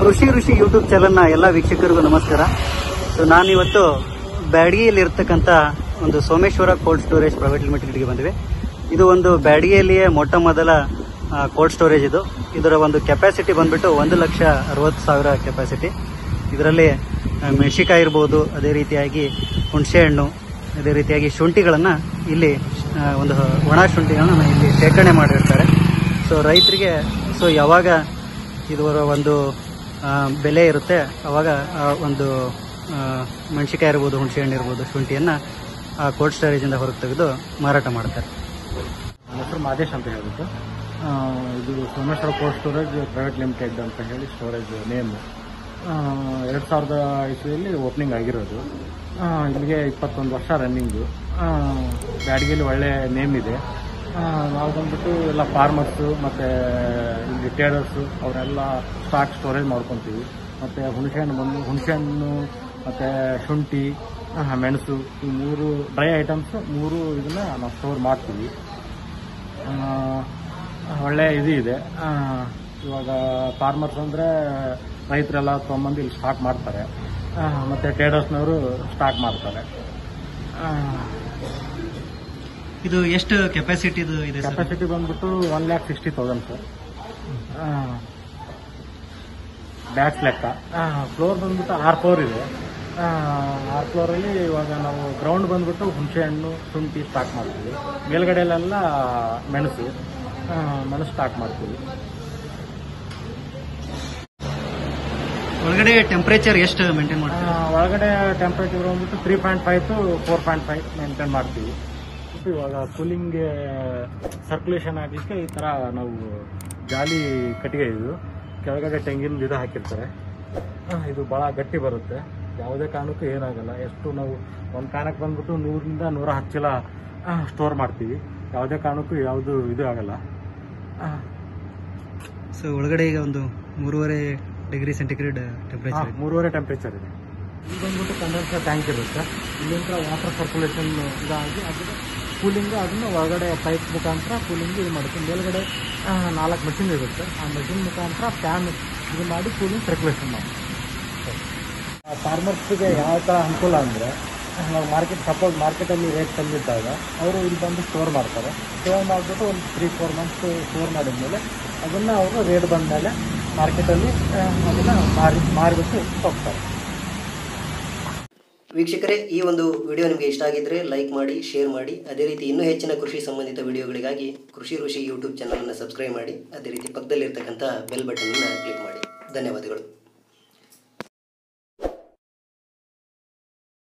ಕೃಷಿ ಋಷಿ ಯೂಟ್ಯೂಬ್ ಚಾನಲ್ನ ಎಲ್ಲ ವೀಕ್ಷಕರಿಗೂ ನಮಸ್ಕಾರ ಸೊ ನಾನಿವತ್ತು ಬ್ಯಾಡಗಿಯಲ್ಲಿರ್ತಕ್ಕಂಥ ಒಂದು ಸೋಮೇಶ್ವರ ಕೋಲ್ಡ್ ಸ್ಟೋರೇಜ್ ಪ್ರೈವೇಟ್ ಲಿಮಿಟೆಡ್ಗೆ ಬಂದಿವೆ ಇದು ಒಂದು ಬ್ಯಾಡಗಿಯಲ್ಲಿಯೇ ಮೊಟ್ಟ ಮೊದಲ ಕೋಲ್ಡ್ ಸ್ಟೋರೇಜ್ ಇದು ಇದರ ಒಂದು ಕೆಪಾಸಿಟಿ ಬಂದ್ಬಿಟ್ಟು ಒಂದು ಲಕ್ಷ ಅರವತ್ತು ಸಾವಿರ ಕೆಪಾಸಿಟಿ ಇದರಲ್ಲಿ ಆ, ಮೆಣಸಿಕಾಯಿ ಇರ್ಬೋದು ಅದೇ ರೀತಿಯಾಗಿ ಹುಣಸೆಹಣ್ಣು ಅದೇ ರೀತಿಯಾಗಿ ಶುಂಠಿಗಳನ್ನು ಇಲ್ಲಿ ಆ, ಒಂದು ಒಣ ಶುಂಠಿಗಳನ್ನು ಇಲ್ಲಿ ಶೇಖರಣೆ ಮಾಡಿರ್ತಾರೆ ಸೊ ರೈತರಿಗೆ ಸೊ ಯಾವಾಗ ಇದರ ಒಂದು ಆ, ಬೆಲೆ ಇರುತ್ತೆ ಅವಾಗ ಆ ಒಂದು ಆ, ಮೆಣಸಿಕಾಯಿ ಇರ್ಬೋದು ಹುಣಸೆಹಣ್ಣು ಇರ್ಬೋದು ಶುಂಠಿಯನ್ನು ಆ ಕೋಲ್ಡ್ ಸ್ಟೋರೇಜಿಂದ ಹೊರಗೆ ತೆಗೆದು ಮಾರಾಟ ಮಾಡ್ತಾರೆ ನನ್ನ ಹೆಸರು ಮಾದೇಶ್ ಅಂತ ಹೇಳ್ಬಿಟ್ಟು ಆ, ಇದು Someshwara cold storage private limited ಅಂತ ಹೇಳಿ ಸ್ಟೋರೇಜ್ ನೇಮು ಎರಡು ಸಾವಿರದ ಇಸ್ವಿಯಲ್ಲಿ ಓಪನಿಂಗ್ ಆಗಿರೋದು ಆ, ಇಲ್ಲಿಗೆ ಇಪ್ಪತ್ತೊಂದು ವರ್ಷ ರನ್ನಿಂಗು ಬ್ಯಾಡಗಿಯಲ್ಲಿ ಒಳ್ಳೆ ನೇಮ್ ಇದೆ ಆ, ನಾವು ಬಂದ್ಬಿಟ್ಟು ಎಲ್ಲ ಫಾರ್ಮರ್ಸು ಮತ್ತು ಇಲ್ಲಿ ಟ್ರೇಡರ್ಸು ಅವರೆಲ್ಲ ಸ್ಟಾಕ್ ಸ್ಟೋರೇಜ್ ಮಾಡ್ಕೊತೀವಿ ಮತ್ತು ಹುಣಸೆಹಣ್ಣು ಬಂದು ಹುಣಸೆಹಣ್ಣು ಮತ್ತು ಶುಂಠಿ ಆ, ಮೆಣಸು ಈ ಮೂರು ಡ್ರೈ ಐಟಮ್ಸ್ ಮೂರು ಇದನ್ನ ನಾವು ಸ್ಟೋರ್ ಮಾಡ್ತೀವಿ ಆ, ಒಳ್ಳೆ ಇದು ಇದೆ ಆ, ಇವಾಗ ಫಾರ್ಮರ್ಸ್ ಅಂದರೆ ರೈತರೆಲ್ಲ ತೊಗೊಂಬಂದು ಇಲ್ಲಿ ಸ್ಟಾಕ್ ಮಾಡ್ತಾರೆ ಆ, ಮತ್ತೆ ಟ್ರೇಡರ್ಸ್ನವರು ಸ್ಟಾಕ್ ಮಾಡ್ತಾರೆ ಇದು ಎಷ್ಟು ಕೆಪಾಸಿಟಿದು ಇದೆ ಸರ್ ಕೆಪಾಸಿಟಿ ಬಂದ್ಬಿಟ್ಟು one lakh sixty thousand sir bags ಲೆಕ್ಕ ಫ್ಲೋರ್ ಬಂದ್ಬಿಟ್ಟು ಆರು ಫ್ಲೋರ್ ಇದೆ ಆ, ಆರು ಫ್ಲೋರಲ್ಲಿ ಇವಾಗ ನಾವು ಗ್ರೌಂಡ್ ಬಂದ್ಬಿಟ್ಟು ಹುಣಸೆಹಣ್ಣು ಶುಂಠಿ ಸ್ಟಾಕ್ ಮಾಡ್ತೀವಿ ಮೇಲ್ಗಡೆಯಲ್ಲೆಲ್ಲ ಮೆಣಸು ಆ, ಮೆಣಸು ಸ್ಟಾಕ್ ಮಾಡ್ತೀವಿ ಒಳಗಡೆ ಟೆಂಪರೇಚರ್ ಎಷ್ಟು ಮೇಂಟೈನ್ ಆ, ಮಾಡ್ತಾರೆ ಒಳಗಡೆ ಟೆಂಪ್ರೇಚರ್ ಬಂದ್ಬಿಟ್ಟು three point five to four point five maintain ಮಾಡ್ತೀವಿ ಮತ್ತು ಇವಾಗ ಕೂಲಿಂಗ್ಗೆ ಸರ್ಕ್ಯುಲೇಷನ್ ಆಗಲಿಕ್ಕೆ ಈ ಥರ ನಾವು ಜಾಲಿ ಕಟ್ಟಿಗೆ ಇದು ಕೆಳಗಡೆ ತೆಂಗಿನ ಇದು ಹಾಕಿರ್ತಾರೆ ಆ, ಇದು ಭಾಳ ಗಟ್ಟಿ ಬರುತ್ತೆ ಯಾವುದೇ ಕಾರಣಕ್ಕೂ ಏನಾಗಲ್ಲ ಎಷ್ಟು ನಾವು ಒಂದು ಕಾರಣಕ್ಕೆ ಬಂದ್ಬಿಟ್ಟು ನೂರಿಂದ ನೂರ ಹತ್ತು ಚೀಲ ಸ್ಟೋರ್ ಮಾಡ್ತೀವಿ ಯಾವುದೇ ಕಾರಣಕ್ಕೂ ಯಾವುದು ಇದು ಆಗಲ್ಲ ಆ, ಸೊ ಒಳಗಡೆ ಈಗ ಒಂದು ಮೂರುವರೆ ಡಿಗ್ರಿ ಸೆಂಟಿಗ್ರೇಡ್ ಹಾ, ಟೆಂಪರೇಚರ್ ಮೂರುವರೆ ಟೆಂಪ್ರೇಚರ್ ಇದೆ ಇದು ಬಂದ್ಬಿಟ್ಟು ಕಂಡೆನ್ಸರ್ ಟ್ಯಾಂಕ್ ಇರುತ್ತೆ ಇಲ್ಲಿಂದ ವಾಟರ್ ಸರ್ಕ್ಯುಲೇಷನ್ ಇದಾಗಿ ಅದರ ಕೂಲಿಂಗ್ ಅದನ್ನು ಒಳಗಡೆ ಪೈಪ್ ಮುಖಾಂತರ ಕೂಲಿಂಗ್ ಇದು ಮಾಡುತ್ತೆ ಮೇಲ್ಗಡೆ ಆ, ನಾಲ್ಕು ಮಷಿನ್ ಇರುತ್ತೆ ಆ ಮಷಿನ್ ಮುಖಾಂತರ ಫ್ಯಾನ್ ಇದು ಮಾಡಿ ಕೂಲಿಂಗ್ ಸರ್ಕ್ಯುಲೇಷನ್ ಮಾಡುತ್ತೆ ಫಾರ್ಮರ್ಸ್ಗೆ ಯಾವ ಥರ ಅನುಕೂಲ ಅಂದರೆ ನಾವು ಮಾರ್ಕೆಟ್ ಸಪೋಸ್ ಮಾರ್ಕೆಟಲ್ಲಿ ರೇಟ್ ಕಮ್ಮಿದ್ದಾಗ ಅವರು ಇಲ್ಲಿ ಬಂದು ಸ್ಟೋರ್ ಮಾಡ್ತಾರೆ ಸ್ಟೋರ್ ಮಾಡಿಬಿಟ್ಟು ಒಂದು ತ್ರೀ ಫೋರ್ ಮಂತ್ಸ್ ಸ್ಟೋರ್ ಮಾಡಿದ್ಮೇಲೆ ಅದನ್ನು ಅವರು ರೇಟ್ ಬಂದಮೇಲೆ ಮಾರ್ಕೆಟಲ್ಲಿ ಅದನ್ನು ಮಾರಿ ಮಾರಿಬಿಟ್ಟು ಹೋಗ್ತಾರೆ ವೀಕ್ಷಕರೇ ಈ ಒಂದು ವಿಡಿಯೋ ನಿಮಗೆ ಇಷ್ಟ ಆಗಿದ್ರೆ ಲೈಕ್ ಮಾಡಿ ಶೇರ್ ಮಾಡಿ ಅದೇ ರೀತಿ ಇನ್ನೂ ಹೆಚ್ಚಿನ ಕೃಷಿ ಸಂಬಂಧಿತ ವಿಡಿಯೋಗಳಿಗಾಗಿ ಕೃಷಿ ಋಷಿ ಯೂಟ್ಯೂಬ್ ಚಾನಲನ್ನು ಸಬ್ಸ್ಕ್ರೈಬ್ ಮಾಡಿ ಅದೇ ರೀತಿ ಪಕ್ಕದಲ್ಲಿರ್ತಕ್ಕಂಥ ಬೆಲ್ ಬಟನ್ ಕ್ಲಿಕ್ ಮಾಡಿ ಧನ್ಯವಾದಗಳು